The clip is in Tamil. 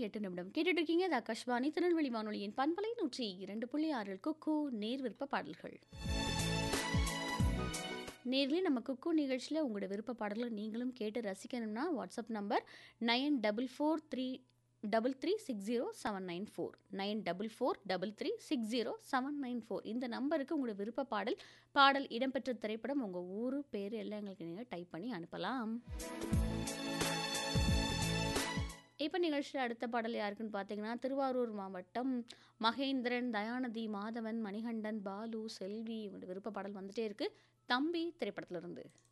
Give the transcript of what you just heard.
எட்டு நிமிடம் கேட்டுட்டு இருக்கீங்க இது ஆகாஷ்வாணி திருநெல்வேலி வானொலியின் பண்பலை நூற்றி இரண்டு புள்ளி ஆறில் குக்கு நேர் விருப்ப பாடல்கள் நேர்களே நம்ம குக்கு நிகழ்ச்சியில் உங்களோட விருப்ப பாடல்களை நீங்களும் கேட்டு ரசிக்கணும்னா WhatsApp number nine double four three double three six zero seven nine four nine double four double three six zero seven nine four இந்த நம்பருக்கு உங்களோட விருப்ப பாடல் பாடல் இடம்பெற்ற திரைப்படம் உங்கள் ஊர் பேர் எல்லாம் எங்களுக்கு நீங்கள் டைப் பண்ணி அனுப்பலாம் இப்போ நிகழ்ச்சியில் அடுத்த பாடல் யாருக்குன்னு பார்த்தீங்கன்னா திருவாரூர் மாவட்டம் மகேந்திரன் தயானதி மாதவன் மணிகண்டன் பாலு செல்வி இவங்களோட விருப்ப பாடல் வந்துட்டே இருக்கு தம்பி திரைப்படத்திலிருந்து